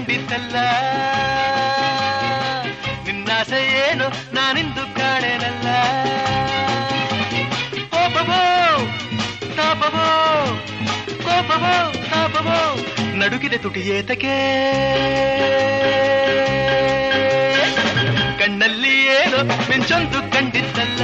ಕಂಡಿದ್ದಲ್ಲ ನಿನ್ನಾಸೆ ಏನು ನಾನಿಂದು ಕಾಣೆನಲ್ಲ ಕೋಪವೋ ತಾಪವೋ ಕೋಪವೋ ತಾಪವೋ ನಡುಗಿದೆ ತುಟಿ ಏತಕ್ಕೆ ಕಣ್ಣಲ್ಲಿ ಏನು ಮಿಂಚೊಂದು ಕಂಡಿದ್ದಲ್ಲ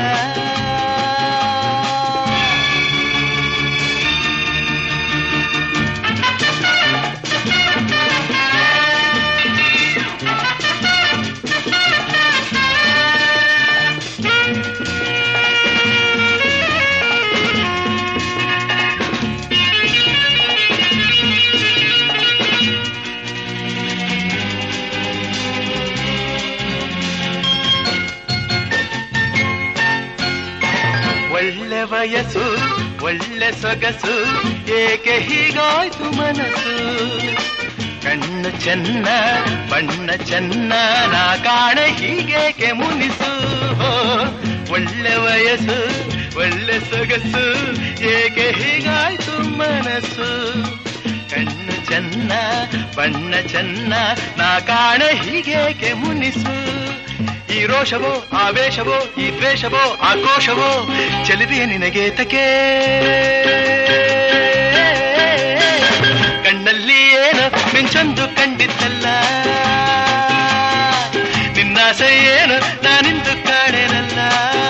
ಒಳ್ಳೆ ವಯಸ್ಸು ಒಳ್ಳೆ ಸೊಗಸು ಏಕೆ ಹೀಗಾಯ್ತು ಮನಸ್ಸು ಕಣ್ಣು ಚೆನ್ನ ಬಣ್ಣ ಚೆನ್ನ ನಾ ಕಾಣೆ ಹೀಗೇಕೆ ಮುನಿಸು ಹೋ, ಒಳ್ಳೆ ವಯಸ್ಸು ಒಳ್ಳೆ ಸೊಗಸು ಏಕೆ ಹೀಗಾಯ್ತು ಮನಸ್ಸು ಕಣ್ಣು ಚೆನ್ನ ಬಣ್ಣ ಚೆನ್ನ ನಾ ಕಾಣೆ ಹೀಗೇಕೆ ಮುನಿಸು ಈ ರೋಷವೋ ಆವೇಶವೋ ಈ ದ್ವೇಷವೋ ಆಕ್ರೋಶವೋ ಚೆಲುವೆಯ ನಿನಗೆ ತಕೆ ಕಣ್ಣಲ್ಲಿ ಏನು ಮಿಂಚೊಂದು ಕಂಡಿದ್ದಲ್ಲ ನಿನ್ನಾಸೆ ಏನು ನಾನಿಂದು ಕಾಣೆನಲ್ಲ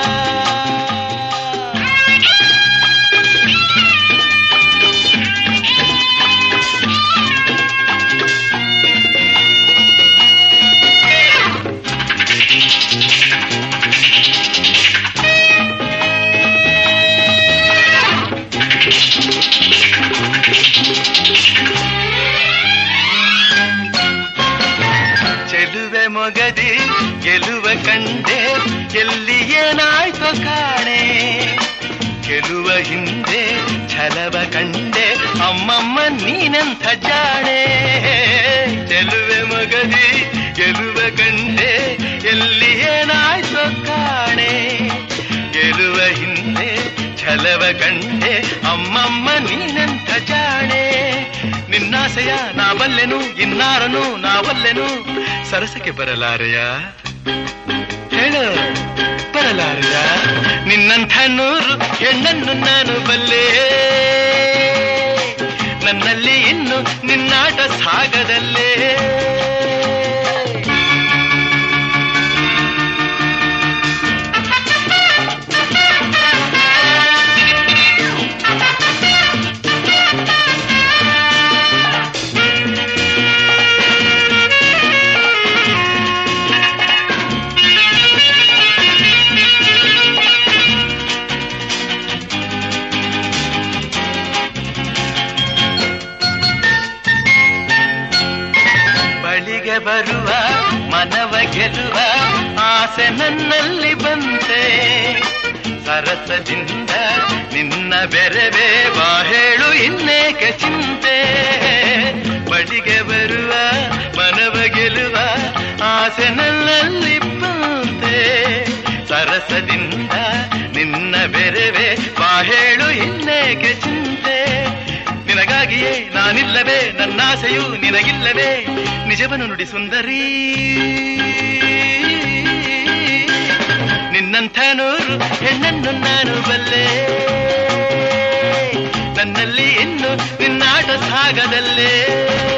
ಚೆಲುವೆ ಮೊಗದಿ ಗೆಲುವ ಕಂಡೆ ಎಲ್ಲಿ ಏನಾಯ್ತು ಕಾಣೆ ಗೆಲುವ ಹಿಂದೆ ಛಲವ ಕಂಡೆ ಅಮ್ಮಮ್ಮ ನೀನೆಂಥ ಜಾಣೆ ಚೆಲುವೆ ಮಗದಿ ಗೆಲುವ ಕಂಡೆ ಎಲ್ಲಿ ಏನಾಯ್ತು ಕಾಣೆ ಗೆಲುವ ಹಿಂದೆ ಛಲವ ಕಂಡೆ ಅಮ್ಮಮ್ಮ ನೀನೆಂಥ ಜಾಣೆ ನಿನ್ನಾಸೆಯ ನಾ ಬಲ್ಲೆನು ಇನ್ನಾರನು ನಾ ಬಲ್ಲೆನು ಸರಸಕ್ಕೆ ಬರಲಾರೆಯ ಹೇಳು ಬರಲಾರೆಯ ನಿನ್ನಂಥ ನೂರು ಹೆಣ್ಣನ್ನು ನಾನು ಬಲ್ಲೆ ನನ್ನಲ್ಲಿ ಇನ್ನು ನಿನ್ನಾಟ ಸಾಗದಲ್ಲೇ ಬಳಿಗೆ ಬರುವ ಮನವ ಗೆಲ್ಲುವ ಆಸೆ ನನ್ನಲ್ಲಿ ಬಂತೆ ಸರಸದಿಂದ ನಿನ್ನ ಬೆರೆವೆ ಬಾ ಹೇಳು ಇನ್ನೇಕೆ ಚಿಂತೆ ಬಳಿಗೆ ಬರುವ ಮನವ ಗೆಲ್ಲುವ ಆಸೆ ನನ್ನಲ್ಲಿ ಬಂತೆ ಸರಸದಿಂದ ನಿನ್ನ ಬೆರೆವೆ ಬಾ ಹೇಳು ಇನ್ನೇಕೆ ಚಿಂತೆ ನಿನಗಾಗಿಯೇ ನಾನಿಲ್ಲವೇ ನನ್ನಾಸೆಯು ನಿನಗಿಲ್ಲವೇ ನಿಜವನ್ನು ನುಡಿ ಸುಂದರಿ ನಿನ್ನಂಥ ನೂರು ಹೆಣ್ಣನ್ನು ನಾನು ಬಲ್ಲೆ ನನ್ನಲ್ಲಿ ಇನ್ನು ನಿನ್ನಾಟ ಸಾಗದಲ್ಲೇ